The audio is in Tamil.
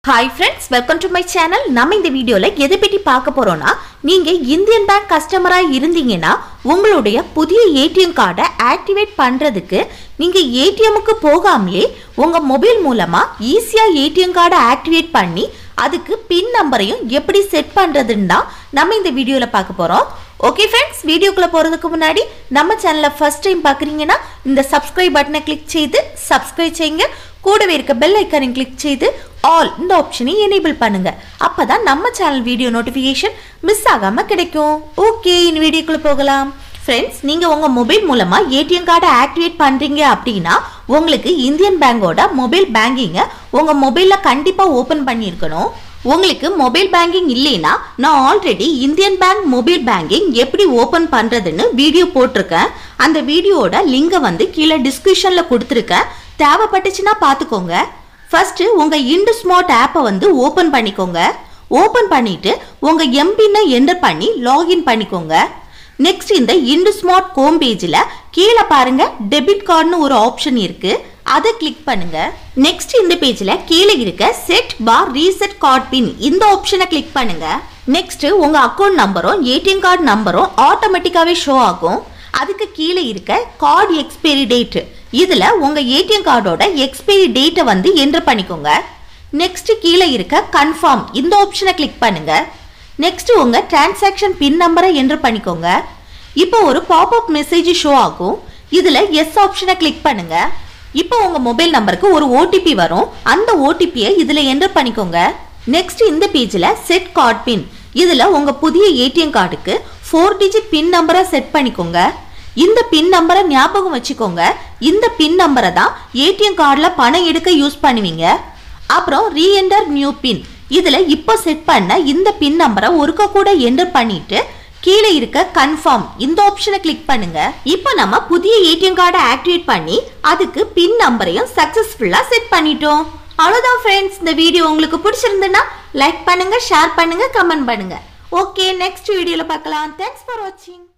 hi friends welcome to my channel நம்ம இந்த வீடியோல எதை பற்றி பார்க்க போறோம்னா நீங்க இந்தியன் பேங்க் கஸ்டமரா இருந்தீங்கன்னா உங்களுடைய புதிய ஏடிஎம் கார்டை ஆக்டிவேட் பண்றதுக்கு நீங்க ஏடிஎம்முக்கு போகாமலே உங்க மொபைல் மூலமா ஈஸியா ஏடிஎம் கார்டை ஆக்டிவேட் பண்ணி அதுக்கு பின் நம்பரையும் எப்படி செட் பண்றதுன்னு தான் நம்ம இந்த வீடியோல பார்க்க போறோம் ஓகே ஃப்ரெண்ட்ஸ் வீடியோக்குள்ள போறதுக்கு முன்னாடி நம்ம சேனலை ஃபர்ஸ்ட் டைம் பார்க்குறீங்கன்னா இந்த சப்ஸ்கிரைப் பட்டனை கிளிக் செய்து சப்ஸ்கிரைப் செய்யுங்க கூடவே இருக்க பெல் ஐக்கானை கிளிக் செய்து ஆல் இந்த ஆப்ஷனை எனேபிள் பண்ணுங்க அப்பதான் நம்ம சேனல் வீடியோ நோட்டிஃபிகேஷன் மிஸ் ஆகாம கிடைக்கும் ஓகே இந்த வீடியோக்குள்ள போகலாம் ஃப்ரெண்ட்ஸ் நீங்க உங்க மொபைல் மூலமா ஏடிஎம் கார்டை ஆக்டிவேட் பண்றீங்க அப்படின்னா உங்களுக்கு இந்தியன் பேங்கோட மொபைல் பேங்கிங்கை உங்க மொபைல்ல கண்டிப்பா ஓபன் பண்ணியிருக்கணும் உங்களுக்கு மொபைல் பேங்கிங் இல்லைன்னா நான் already Indian bank mobile banking எப்படி ஓபன் பண்றதுன்னு வீடியோ போட்டிருக்கேன் அந்த வீடியோவோட லிங்கை வந்து கீழே டிஸ்கிரிப்ஷன்ல கொடுத்துருக்கேன் தேவைப்பட்டுச்சுன்னா பார்த்துக்கோங்க ஃபர்ஸ்ட் உங்க இண்டு ஸ்மார்ட் ஆப்பை வந்து ஓபன் பண்ணிக்கோங்க ஓபன் பண்ணிட்டு உங்க எம்பின்னை என்டர் பண்ணி லாகின் பண்ணிக்கோங்க நெக்ஸ்ட் இந்த இண்டு ஸ்மார்ட் ஹோம் பேஜில் கீழே பாருங்க டெபிட் கார்டுன்னு ஒரு ஆப்ஷன் இருக்கு அதை கிளிக் பண்ணுங்க நெக்ஸ்ட் இந்த பேஜில் கீழே இருக்க set bar reset card pin இந்த ஆப்ஷனை கிளிக் பண்ணுங்க நெக்ஸ்ட் உங்க அக்கௌண்ட் நம்பரும் ஏடிஎம் கார்டு நம்பரும் ஆட்டோமேட்டிக்காவே ஷோ ஆகும் அதுக்கு கீழே இருக்க கார்டு எக்ஸ்பைரி டேட் இதுல உங்க ஏடிஎம் கார்டோட எக்ஸ்பைரி டேட்டை வந்து என்டர் பண்ணிக்கோங்க நெக்ஸ்ட் கீழே இருக்க கன்ஃபார்ம் இந்த ஆப்ஷனை கிளிக் பண்ணுங்க நெக்ஸ்ட் உங்க டிரான்சாக்ஷன் பின் நம்பரை என்டர் பண்ணிக்கோங்க இப்போ ஒரு பாப்அப் மெசேஜ் ஷோ ஆகும் இதுல எஸ் ஆப்ஷனை கிளிக் பண்ணுங்க இப்போ உங்க மொபைல் நம்பருக்கு ஒரு ஓடிபி வரும் அந்த ஓடிபியை இதுல என்டர் பண்ணிக்கோங்க நெக்ஸ்ட் இந்த பேஜ்ல செட் கார்டு பின் இதுல உங்க புதிய ஏடிஎம் கார்டுக்கு ஃபோர் டிஜிட் பின் நம்பரை செட் பண்ணிக்கோங்க இந்த பின் நம்பரை ஞாபகம் வச்சுக்கோங்க இந்த பின் நம்பரை தான் ஏடிஎம் கார்டில் பணம் எடுக்க யூஸ் பண்ணுவீங்க அப்புறம் ரீஎன்டர் நியூ பின் இதுல இப்போ செட் பண்ண இந்த பின் நம்பரை ஒருக்க கூட என்டர் பண்ணிட்டு கீழே இருக்க கன்ஃபார்ம் இந்த ஆப்ஷனை கிளிக் பண்ணுங்க இப்போ நம்ம புதிய ஏடிஎம் கார்டை ஆக்டிவேட் பண்ணி அதுக்கு பின் நம்பரையும் சக்சஸ்ஃபுல்லா செட் பண்ணிட்டோம் அவ்வளோதான் ஃப்ரெண்ட்ஸ் இந்த வீடியோ உங்களுக்கு பிடிச்சிருந்துன்னா லைக் பண்ணுங்க ஷேர் பண்ணுங்க கமெண்ட் பண்ணுங்க ஓகே நெக்ஸ்ட் வீடியோல பார்க்கலாம் தேங்க்ஸ் ஃபார் வாட்சிங்